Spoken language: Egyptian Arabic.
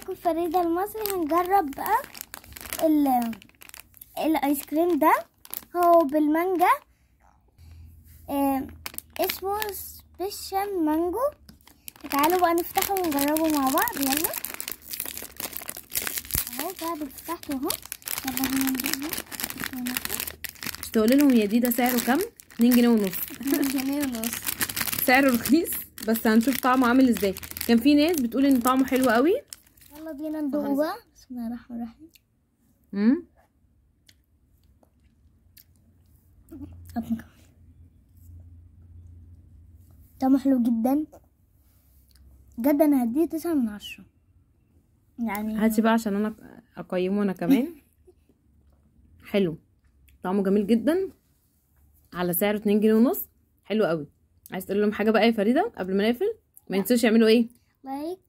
معاكم فريدة المصري هنجرب بقى ال الايس كريم ده هو بالمانجا آه، اسمه سبيشال مانجو تعالوا بقى نفتحه ونجربه مع بعض يلا اهو بعد ما فتحته اهو يلا هنا ندوقه مش تقولي لهم يا دي ده سعره كام 2 جنيه ونص جنيه ونص سعره رخيص بس هنشوف طعمه عامل ازاي كان في ناس بتقول ان طعمه حلو قوي يلا بينا ندوقه بقى بسم الله الرحمن الرحيم امم أبنك. طعمه حلو جدا بجد انا هديه تسعة من عشرة يعني هاتي بقى عشان انا اقيمه انا كمان حلو طعمه جميل جدا على سعره 2 جنيه ونص حلو قوي عايز تقول لهم حاجه بقى يا فريده قبل ما نقفل ما ينسوش يعملوا ايه لايك